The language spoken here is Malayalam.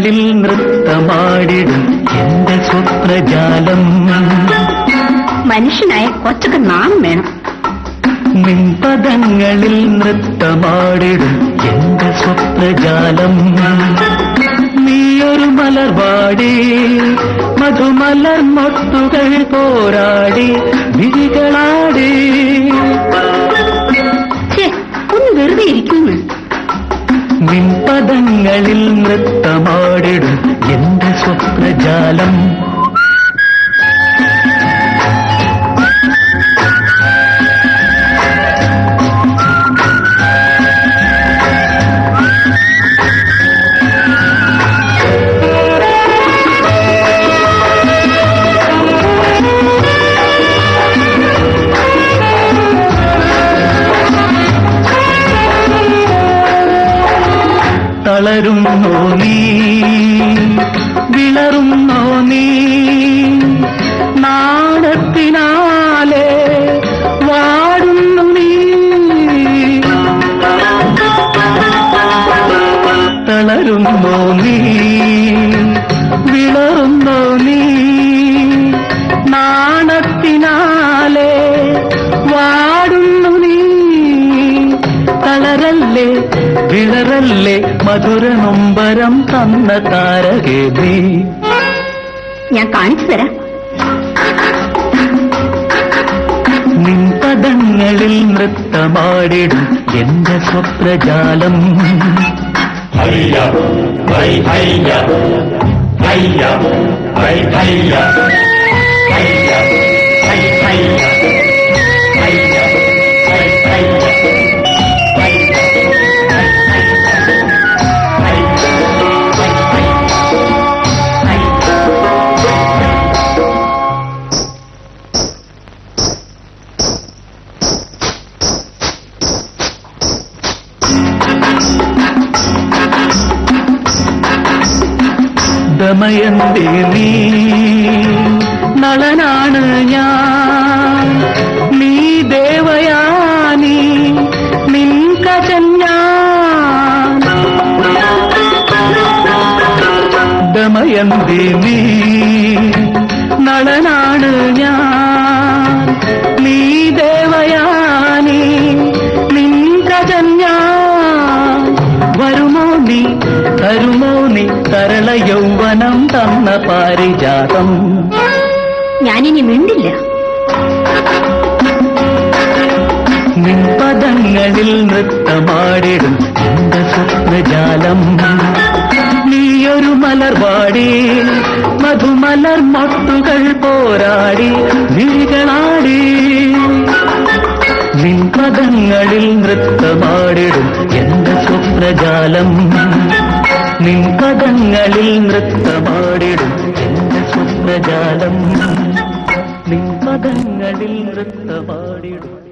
നിൻപദങ്ങളിൽ നൃത്തമാടിടും എന്റെ സ്വപ്നജാലം മനുഷ്യനായ കൊച്ചൊക്കെ നാണം വേണം നിൻപദങ്ങളിൽ നൃത്തമാടിടും എന്റെ സ്വപ്നജാലം നീയൊരു മലർവാടി മധുമലർ മൊട്ടുകൾ പോരാടി വിഴികളാടി ഛേ ഒന്ന് വെറുതെ ഇരിക്കുന്നു നിൻപദങ്ങളിൽ നൃത്തമാടിടും എന്റെ സ്വപ്നജാലം തളരുന്നോ നീ വിളറുന്നോ നീ നാണത്തിനാലെ വാടുന്നു നീ തളരുന്നോ നീ വിളറുന്നോ നീ നാണത്തിനാലെ വാടുന്നു നീ തളരല്ലേ വിളറല്ലേ മധുര നൊമ്പരം തന്ന താരകേ നീ ഞാൻ കാണിച്ചു തരാം നിൻപദങ്ങളിൽ നൃത്തമാടിടും എന്റെ സ്വപ്നജാലം ഹയ്യ ഹൈ ഹയ്യ ഹയ്യ ഹൈ ഹയ്യ ഹയ്യ ഹൈ ഹയ്യ ഹയ്യ ഹൈ ഹയ്യ ദമയന്തി നീ നളനാണ് ഞാൻ നീ ദേവയാനി നിൻ കജൻ ഞാൻ ദമയന്തി നീ നളനാണ് ഞാൻ നീ ദേവയാനി നിൻ കജൻ ഞാൻ വരുമോ നീ തരുമോ നീ തരള യൗവനം തന്ന പാരിജാതം ഞാനിനി മിണ്ടില്ല നിൻപദങ്ങളിൽ നൃത്തമാടിടും എന്റെ സ്വപ്നജാലം നീയൊരു മലർവാടി മധുമലർ മൊട്ടുകൾ പോരാടി വിഴികളാടി നിൻപദങ്ങളിൽ നൃത്തമാടിടും എന്റെ സ്വപ്നജാലം നിൻപദങ്ങളിൽ നൃത്തമാടിടും എന്റെ സ്വപ്നജാലം നിൻപദങ്ങളിൽ നൃത്തമാടിടും